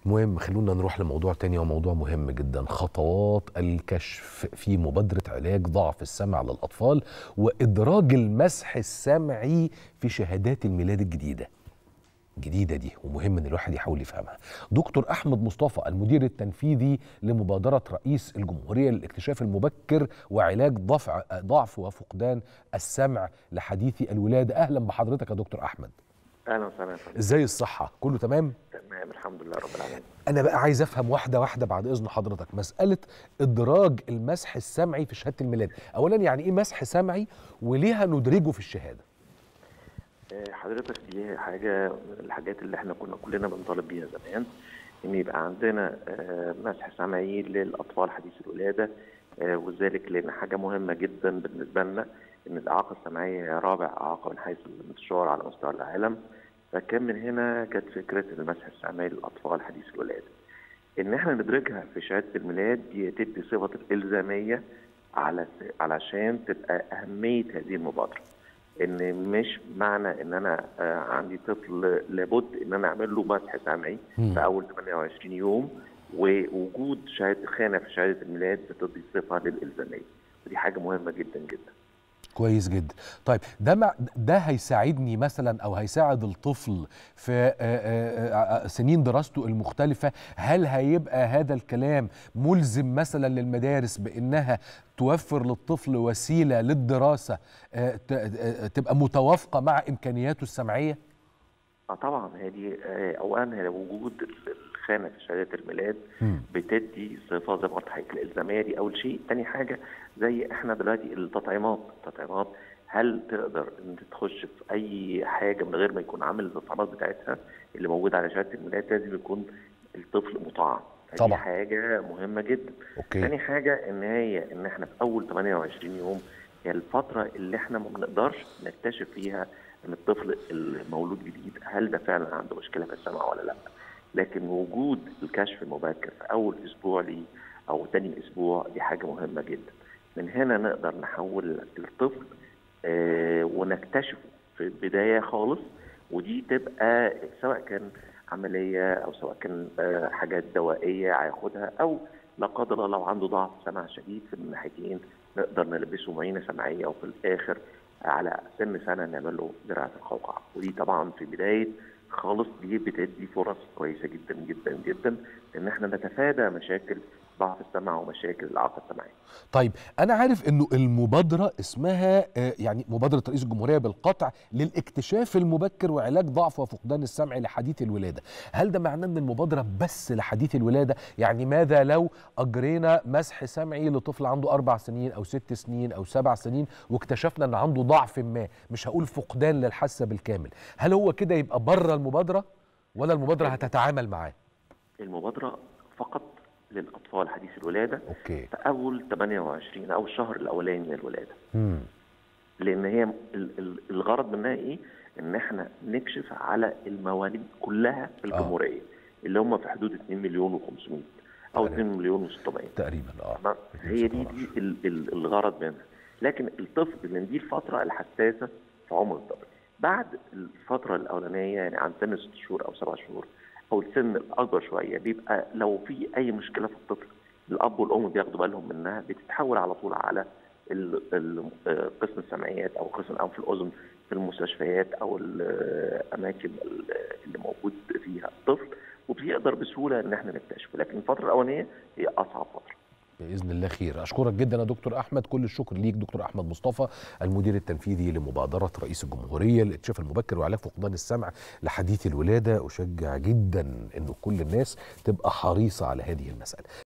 المهم خلونا نروح لموضوع تاني وموضوع مهم جدا خطوات الكشف في مبادرة علاج ضعف السمع للأطفال وإدراج المسح السمعي في شهادات الميلاد الجديدة جديدة دي ومهم ان الواحد يحاول يفهمها. دكتور احمد مصطفى المدير التنفيذي لمبادرة رئيس الجمهورية للاكتشاف المبكر وعلاج ضعف ضعف وفقدان السمع لحديثي الولادة. اهلا بحضرتك يا دكتور احمد. اهلا وسهلا يا فندم. ازاي الصحة؟ كله تمام؟ تمام الحمد لله رب العالمين انا بقى عايز افهم واحده واحده بعد اذن حضرتك مساله ادراج المسح السمعي في شهاده الميلاد اولا يعني ايه مسح سمعي وليه هندرجه في الشهاده آه، حضرتك دي حاجه من الحاجات اللي احنا كنا كلنا بنطالب بيها زمان ان يبقى عندنا آه، مسح سمعي للاطفال حديث الولاده آه، وذلك لان حاجه مهمه جدا بالنسبه لنا ان الاعاقه السمعيه هي رابع اعاقه من حيث الانتشار على مستوى العالم فكان من هنا جت فكره المسح السمعي للاطفال حديث الولاده. ان احنا ندرجها في شهاده الميلاد دي تدي صفه الالزاميه على علشان تبقى اهميه هذه المبادره. ان مش معنى ان انا آه، عندي طفل لابد ان انا اعمل له مسح سمعي مم. في اول 28 يوم ووجود شهاده خانه في شهاده الميلاد بتدي صفه للالزاميه. ودي حاجه مهمه جدا جدا. كويس جدا طيب ده مع ده هيساعدني مثلا او هيساعد الطفل في آه، آه، آه، سنين دراسته المختلفه هل هيبقى هذا الكلام ملزم مثلا للمدارس بانها توفر للطفل وسيله للدراسه آه، ت- آه، تبقى متوافقه مع امكانياته السمعيه اه طبعا هذه آه، اولا هي وجود الخانه في شهاده الميلاد مم. بتدي صفه زي ما قلت لحضرتك الالزاميه دي اول شيء، تاني حاجه زي احنا دلوقتي التطعيمات، التطعيمات هل تقدر ان تخش في اي حاجه من غير ما يكون عامل التطعيمات بتاعتها اللي موجوده على شهاده الميلاد لازم يكون الطفل مطعم. فدي طبعا. حاجه مهمه جدا. اوكي تاني حاجة إن هي إن إحنا في أول 28 يوم هي الفترة اللي إحنا ما بنقدرش نكتشف فيها إن الطفل المولود جديد هل ده فعلا عنده مشكلة في السمع ولا لأ. لكن وجود الكشف المبكر في أول أسبوع ليه أو تاني أسبوع دي حاجة مهمة جدا. من هنا نقدر نحول الطفل آه ونكتشفه في البداية خالص ودي تبقى سواء كان عملية أو سواء كان آه حاجات دوائية هياخدها أو لا قدر الله لو عنده ضعف سمع شديد في الناحيتين نقدر نلبسه معينه سمعيه وفي الاخر على سن سنه نعمل له زراعه القوقعه ودي طبعا في بدايه خالص دي بتدي فرص كويسه جدا جدا جدا ان احنا نتفادى مشاكل ضعف السمع ومشاكل الاعاقه السمعيه. طيب انا عارف انه المبادره اسمها آه، يعني مبادره رئيس الجمهوريه بالقطع للاكتشاف المبكر وعلاج ضعف وفقدان السمع لحديث الولاده هل ده معناه ان المبادره بس لحديث الولاده يعني ماذا لو اجرينا مسح سمعي لطفل عنده اربع سنين او ست سنين او سبع سنين واكتشفنا ان عنده ضعف ما مش هقول فقدان للحاسه بالكامل هل هو كده يبقى بره المبادره ولا المبادره هتتعامل معاه المبادره فقط للاطفال حديث الولاده اوكي في اول 28 او الشهر الاولاني من الولاده. مم. لان هي ال- ال- الغرض منها ايه؟ ان احنا نكشف على المواليد كلها في الجمهوريه اللي هم في حدود 2 مليون و500 او تمام. 2 مليون و600 تقريبا اه تمام؟ هي دي دي ال- ال- الغرض منها لكن الطفل لان دي الفتره الحساسه في عمر الطفل بعد الفتره الاولانيه يعني عن سن 6 شهور او 7 شهور او السن الاكبر شويه بيبقى لو في اي مشكله في الطفل الاب والام بياخدوا بالهم منها بتتحول على طول على ال- ال- آه، قسم السمعيات او قسم الانف والاذن في المستشفيات او الاماكن اللي موجود فيها الطفل وبيقدر بسهوله ان احنا نكتشفه لكن الفتره الاولانيه هي اصعب فتره باذن الله خير اشكرك جدا يا دكتور احمد كل الشكر ليك دكتور احمد مصطفى المدير التنفيذي لمبادره رئيس الجمهوريه للاكتشاف المبكر وعلاج فقدان السمع لحديث الولاده اشجع جدا انه كل الناس تبقى حريصه على هذه المساله